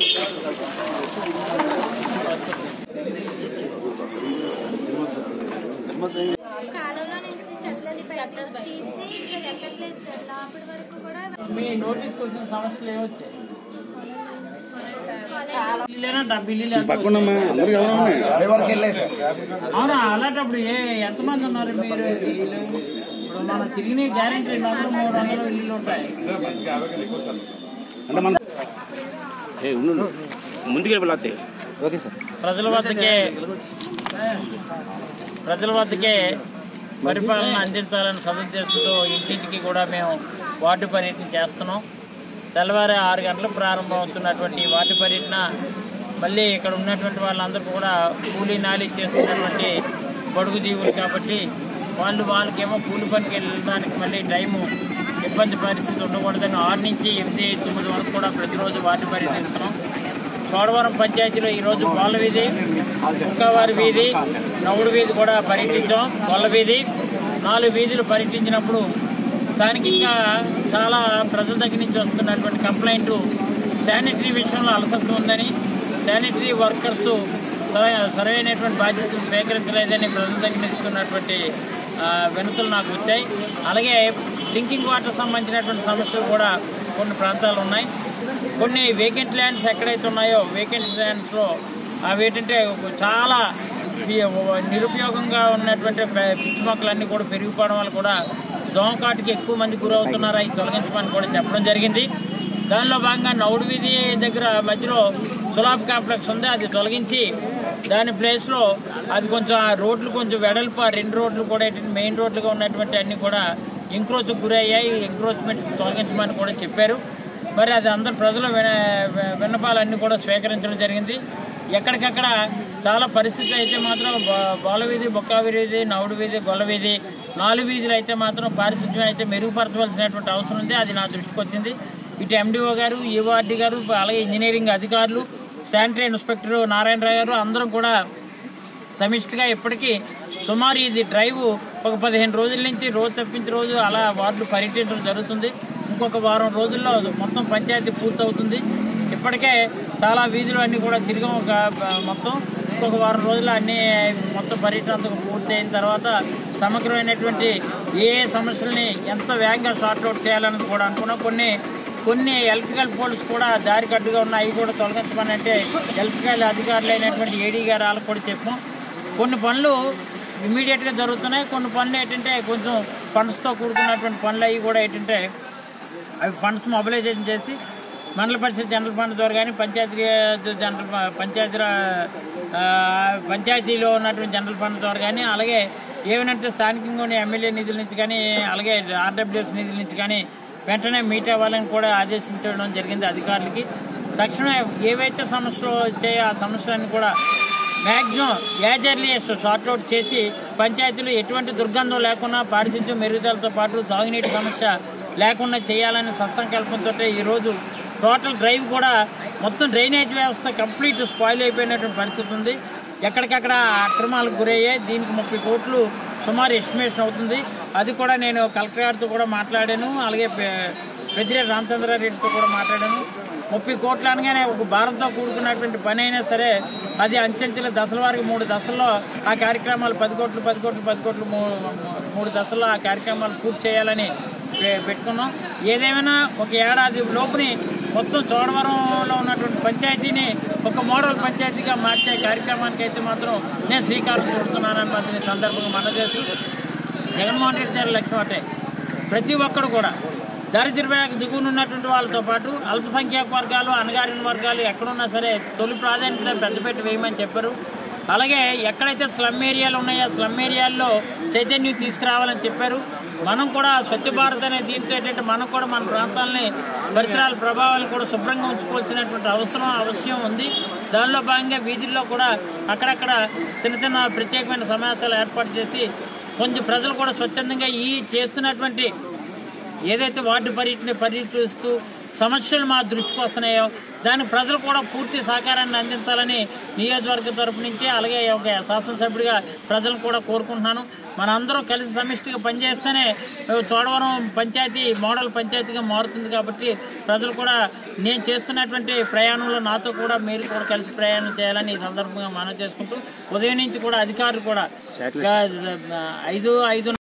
కాలంలో నుంచి చెట్లని బయటకు తీసి ఇక్కడ ఎక్కట్లేదు సార్ లోపటి వరకు కూడా మీ నోటీస్కి వచ్చిన సమస్యలు ఏమొచ్చాయి బిల్లులేనా డబ్బు బిల్లులు ఎంత పక్కనమ్మా అందరికి ఎవరు ఉన్నాయి అవునా అలాంటప్పుడు ఏ ఎంతమంది ఉన్నారు మీరు వీళ్ళు? ఇప్పుడు మన తిరిగిన గ్యారెంటీ రెండు వందలు మూడు వందలు ఇల్లు ఉంటాయి అంటే మన ఏ ఉండు ముందుకు వెళ్ళాలి ప్రజల వద్దకే ప్రజల వద్దకే పరిపాలన అందించాలని సదుద్దేశంతో ఇంటింటికి కూడా మేము వార్డు పర్యటన చేస్తున్నాం తెల్లవారి ఆరు గంటలకు ప్రారంభం అవుతున్నటువంటి వార్డు పర్యటన మళ్ళీ ఇక్కడ ఉన్నటువంటి వాళ్ళందరూ కూడా కూలీ నాలి చేస్తున్నటువంటి బడుగు జీవులు కాబట్టి వాళ్ళు వాళ్ళకేమో కూలి పనికి వెళ్ళడానికి మళ్ళీ టైము ఇబ్బంది పరిస్థితి ఉండకూడదని ఆరు నుంచి ఎనిమిది తొమ్మిది వరకు కూడా ప్రతిరోజు వార్డు పర్యటిస్తున్నాం చోడవరం పంచాయతీలో ఈరోజు గొల్ల వీధి కుక్కవారి వీధి నవుడు వీధి కూడా పర్యటించాం గొల్ల వీధి నాలుగు వీధులు పర్యటించినప్పుడు స్థానికంగా చాలా ప్రజల దగ్గర నుంచి వస్తున్నటువంటి కంప్లైంట్ శానిటరీ విషయంలో అలసత్వం ఉందని శానిటరీ వర్కర్స్ సర- సరైనటువంటి బాధ్యతలు స్వీకరించలేదని ప్రజల దగ్గర నుంచి ఉన్నటువంటి ఆ, వినతులు నాకు వచ్చాయి అలాగే డ్రింకింగ్ వాటర్ సంబంధించినటువంటి సమస్యలు కూడా కొన్ని ప్రాంతాలు ఉన్నాయి కొన్ని వేకెంట్ ల్యాండ్స్ ఎక్కడైతే ఉన్నాయో వేకెంట్ ల్యాండ్స్లో అవి ఏంటంటే చాలా ఈ నిరుపయోగంగా ఉన్నటువంటి పె- పిచ్చి మొక్కలన్నీ కూడా పెరిగిపోవడం వల్ల కూడా దోమకాటుకి ఎక్కువ మంది గురవుతున్నారు అవి తొలగించమని కూడా చెప్పడం జరిగింది దానిలో భాగంగా నౌడు వీధి దగ్గర మధ్యలో సులాబ్ కాంప్లెక్స్ ఉంది అది తొలగించి దాని ప్లేస్లో అది కొంచెం ఆ రోడ్లు కొంచెం వెడల్పు ఆ రెండు రోడ్లు కూడా ఏంటంటే మెయిన్ రోడ్లుగా ఉన్నటువంటి అన్ని కూడా ఎంక్రోచ్ గురయ్యాయి ఎంక్రోచ్మెంట్ తొలగించమని కూడా చెప్పారు మరి అది అందరు ప్రజల విన వి- విన్నపాలన్నీ కూడా స్వీకరించడం జరిగింది ఎక్కడికక్కడ చాలా పరిస్థితి అయితే మాత్రం బా- బాల వీధి బొక్క వీధి నవుడు వీధి గొల్ల వీధి నాలుగు వీధులు అయితే మాత్రం పారిశుద్ధ్యం అయితే మెరుగుపరచవలసినటువంటి అవసరం ఉంది అది నా దృష్టికి వచ్చింది ఇటు ఎండిఓ గారు ఈఓఆర్డి గారు అలాగే ఇంజనీరింగ్ అధికారులు శానిటరీ ఇన్స్పెక్టర్ నారాయణరావు గారు అందరం కూడా సమిష్టిగా ఇప్పటికీ సుమారు ఇది డ్రైవ్ ఒక పదిహేను రోజుల నుంచి రోజు తప్పించి రోజు అలా వార్డులు పర్యటించడం జరుగుతుంది ఇంకొక వారం రోజుల్లో మొత్తం పంచాయతీ పూర్తవుతుంది ఇప్పటికే చాలా వీధులు అన్ని కూడా తిరిగాం ఒక బ- మొత్తం ఇంకొక వారం రోజుల్లో అన్ని మొత్తం పర్యటన అంతా పూర్తి అయిన తర్వాత సమగ్రమైనటువంటి ఏ ఏ సమస్యల్ని ఎంత వేగంగా సార్ట్ అవుట్ చేయాలని కూడా అనుకున్నాం కొన్ని కొన్ని ఎలక్ట్రికల్ పోల్స్ కూడా దారికి అడ్డుగా ఉన్నాయి అవి కూడా తొలగించమని అంటే ఎలక్ట్రికల్ అధికారులు అయినటువంటి ఏడీ గారు వాళ్ళకి కూడా చెప్పాం కొన్ని పనులు ఇమీడియట్ గా జరుగుతున్నాయి కొన్ని పనులు ఏంటంటే కొంచెం ఫండ్స్ తో కూడుకున్నటువంటి పనులు అవి కూడా ఏంటంటే అవి ఫండ్స్ మొబిలైజేషన్ చేసి మండల పరిషత్ జనరల్ ఫండ్ ద్వారా కానీ పంచాయతీ జనరల్ ఫ- పంచాయతీ రా- ఆ, పంచాయతీలో ఉన్నటువంటి జనరల్ ఫండ్ ద్వారా కానీ అలాగే ఏమనంటే స్థానికంగా ఉన్న ఎమ్మెల్యే నిధుల నుంచి కానీ అలాగే ఆర్డబ్ల్యూఎస్ నిధుల నుంచి కానీ వెంటనే మీట్ అవ్వాలని కూడా ఆదేశించడం జరిగింది అధికారులకి తక్షణమే ఏవైతే సమస్యలు వచ్చాయో ఆ సమస్యలన్నీ కూడా మ్యాక్సిమం యాజర్లీ సార్ట్అవుట్ చేసి పంచాయతీలు ఎటువంటి దుర్గంధం లేకుండా పారిశుద్ధ్యం మెరుగుదలతో పాటు తాగునీటి సమస్య లేకుండా చేయాలనే సత్సంకల్పంతో ఈరోజు టోటల్ డ్రైవ్ కూడా మొత్తం డ్రైనేజ్ వ్యవస్థ కంప్లీట్ స్పాయిల్ అయిపోయినటువంటి పరిస్థితి ఉంది ఎక్కడికక్కడ అక్రమాలకు గురయ్యాయి దీనికి ముప్పై కోట్లు సుమారు ఎస్టిమేషన్ అవుతుంది అది కూడా నేను కలెక్టర్ గారితో కూడా మాట్లాడాను అలాగే పె- పెద్దిరెడ్డి రామచంద్రారెడ్డితో కూడా మాట్లాడాను ముప్పై కోట్లు అనగానే ఒక భారత్తో కూడుకున్నటువంటి పని అయినా సరే అది అంచెంచెల దశల వారికి మూడు దశల్లో ఆ కార్యక్రమాలు పది కోట్లు పది కోట్లు పది కోట్లు మూ- మూడు దశల్లో ఆ కార్యక్రమాలు పూర్తి చేయాలని పె- పెట్టుకున్నాం ఏదేమైనా ఒక ఏడాది లోపుని మొత్తం చోడవరంలో ఉన్నటువంటి పంచాయతీని ఒక మోడల్ పంచాయతీగా మార్చే కార్యక్రమానికి అయితే మాత్రం నేను శ్రీకారం చుడుతున్నానని మాత్రం ఈ సందర్భంగా మన చేస్తూ జగన్మోహన్ రెడ్డి గారి లక్ష్యం అంటే ప్రతి ఒక్కడు కూడా దారిద్ర్యరేఖ దిగువన ఉన్నటువంటి వాళ్ళతో పాటు అల్పసంఖ్యాక వర్గాలు అణగారిన వర్గాలు ఎక్కడున్నా సరే తొలి ప్రాధాన్యత పెద్దపెట్టి వేయమని చెప్పారు అలాగే ఎక్కడైతే స్లమ్ ఏరియాలు ఉన్నాయో ఆ స్లమ్ ఏరియాల్లో చైతన్యం తీసుకురావాలని చెప్పారు మనం కూడా స్వచ్ఛ భారత్ అనే దీంతో ఏంటంటే మనం కూడా మన ప్రాంతాలని పరిసరాల ప్రభావాలు కూడా శుభ్రంగా ఉంచుకోవాల్సినటువంటి అవసరం అవశ్యం ఉంది దానిలో భాగంగా వీధుల్లో కూడా అక్కడక్కడ చిన్న చిన్న ప్రత్యేకమైన సమావేశాలు ఏర్పాటు చేసి కొంచెం ప్రజలు కూడా స్వచ్ఛందంగా ఈ చేస్తున్నటువంటి ఏదైతే వార్డు పర్యటన పర్యటిస్తూ సమస్యలు మా దృష్టికి వస్తున్నాయో దానికి ప్రజలు కూడా పూర్తి సహకారాన్ని అందించాలని నియోజకవర్గ తరపు నుంచి అలాగే ఒక శాసనసభ్యుడిగా ప్రజలను కూడా కోరుకుంటున్నాను మనందరం కలిసి సమిష్టిగా పనిచేస్తేనే చోడవరం పంచాయతీ మోడల్ పంచాయతీగా మారుతుంది కాబట్టి ప్రజలు కూడా నేను చేస్తున్నటువంటి ప్రయాణంలో నాతో కూడా మీరు కూడా కలిసి ప్రయాణం చేయాలని ఈ సందర్భంగా మనం చేసుకుంటూ ఉదయం నుంచి కూడా అధికారులు కూడా ఆ, ఐదు ఐదు